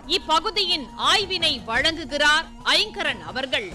இப்பகுதியின் ஆய்வினை வழங்குகிறார் ஐங்கரன் அவர்கள்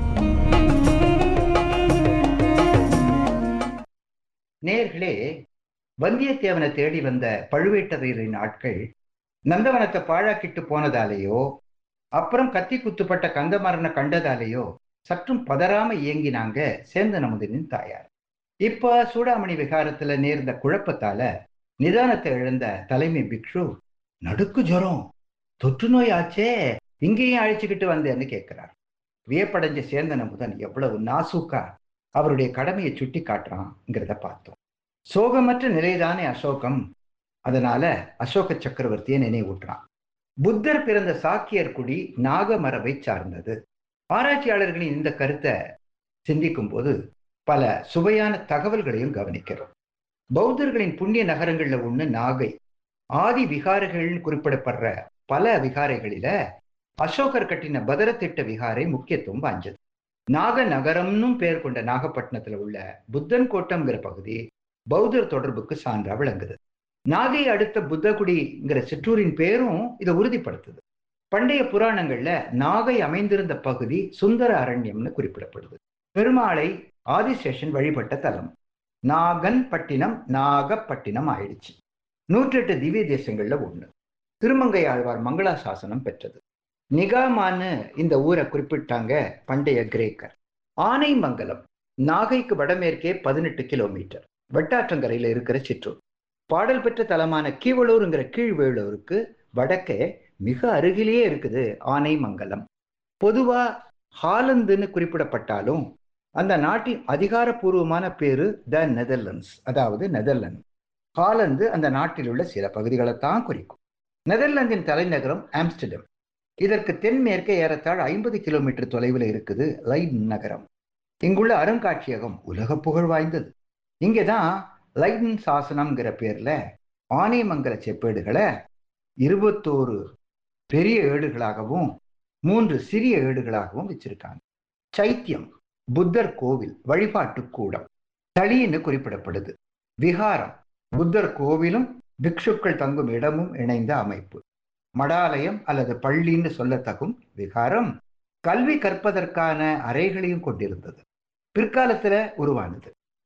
நேர்களே வந்தியத்தேவனை தேடி வந்த பழுவேட்டரையரின் ஆட்கள் நந்தவனத்தை பாழாக்கிட்டு போனதாலேயோ அப்புறம் கத்தி குத்துப்பட்ட கந்தமரனை கண்டதாலேயோ சற்றும் பதறாம இயங்கினாங்க சேந்தன் அமுதனின் தாயார் இப்ப சூடாமணி விகாரத்துல நேர்ந்த குழப்பத்தால நிதானத்தை இழந்த தலைமை பிக்ஷு நடுக்கு ஜுரம் தொற்று நோய் ஆச்சே இங்கேயும் அழைச்சுக்கிட்டு வந்தேன்னு கேட்கிறார் வியப்படைஞ்ச சேந்தன் அமுதன் எவ்வளவு நாசூக்கா அவருடைய கடமையை சுட்டி காட்டுறான்ங்கிறத பார்த்தோம் சோகமற்ற நிலைதானே அசோகம் அதனால அசோக சக்கரவர்த்தியை நினைவூட்டுறான் புத்தர் பிறந்த சாக்கியர் குடி நாகமரபை சார்ந்தது ஆராய்ச்சியாளர்களின் இந்த கருத்தை சிந்திக்கும் போது பல சுவையான தகவல்களையும் கவனிக்கிறோம் பௌத்தர்களின் புண்ணிய நகரங்கள்ல ஒண்ணு நாகை ஆதி விகாரைகள்னு குறிப்பிடப்படுற பல விகாரைகளில அசோகர் கட்டின பதரத்திட்ட விகாரை முக்கியத்துவம் வாய்ஞ்சது நாக நகரம்னும் பெயர் கொண்ட நாகப்பட்டினத்துல உள்ள புத்தன் கோட்டம்ங்கிற பகுதி பௌத்தர் தொடர்புக்கு சான்றா விளங்குது நாகை அடுத்த புத்தகுடிங்கிற சிற்றூரின் பேரும் இதை உறுதிப்படுத்துது பண்டைய புராணங்கள்ல நாகை அமைந்திருந்த பகுதி சுந்தர அரண்யம்னு குறிப்பிடப்படுது பெருமாளை ஆதிசேஷன் வழிபட்ட தலம் நாகன் பட்டினம் நாகப்பட்டினம் ஆயிடுச்சு நூற்றெட்டு திவ்ய தேசங்கள்ல ஒண்ணு திருமங்கை ஆழ்வார் மங்களாசாசனம் பெற்றது நிகாமான்னு இந்த ஊரை குறிப்பிட்டாங்க பண்டைய கிரேக்கர் ஆனைமங்கலம் நாகைக்கு வடமேற்கே பதினெட்டு கிலோமீட்டர் வெட்டாற்றங்கரையில இருக்கிற சிற்றூர் பாடல் பெற்ற தலமான கீவளூருங்கிற கீழ்வேளூருக்கு வடக்கே மிக அருகிலேயே இருக்குது ஆனைமங்கலம் பொதுவா ஹாலந்துன்னு குறிப்பிடப்பட்டாலும் அந்த நாட்டின் அதிகாரப்பூர்வமான பேரு த நெதர்லாண்ட்ஸ் அதாவது நெதர்லாந்து ஹாலந்து அந்த நாட்டில் உள்ள சில பகுதிகளைத்தான் குறிக்கும் நெதர்லாந்தின் தலைநகரம் ஆம்ஸ்டர்டம் இதற்கு தென்மேற்கே ஏறத்தாழ் ஐம்பது கிலோமீட்டர் தொலைவில் இருக்குது லைடன் நகரம் இங்குள்ள அருங்காட்சியகம் உலக புகழ் வாய்ந்தது இங்கேதான் லைடன் சாசனம்ங்கிற பேர்ல ஆனைமங்கல செப்பேடுகளை இருபத்தோரு பெரிய ஏடுகளாகவும் மூன்று சிறிய ஏடுகளாகவும் வச்சிருக்காங்க சைத்தியம் புத்தர் கோவில் வழிபாட்டு கூடம் தளின்னு குறிப்பிடப்படுது விகாரம் புத்தர் கோவிலும் பிக்ஷுக்கள் தங்கும் இடமும் இணைந்த அமைப்பு மடாலயம் அல்லது பள்ளின்னு சொல்லத்தகும் விகாரம் கல்வி கற்பதற்கான அறைகளையும் கொண்டிருந்தது பிற்காலத்துல உருவானது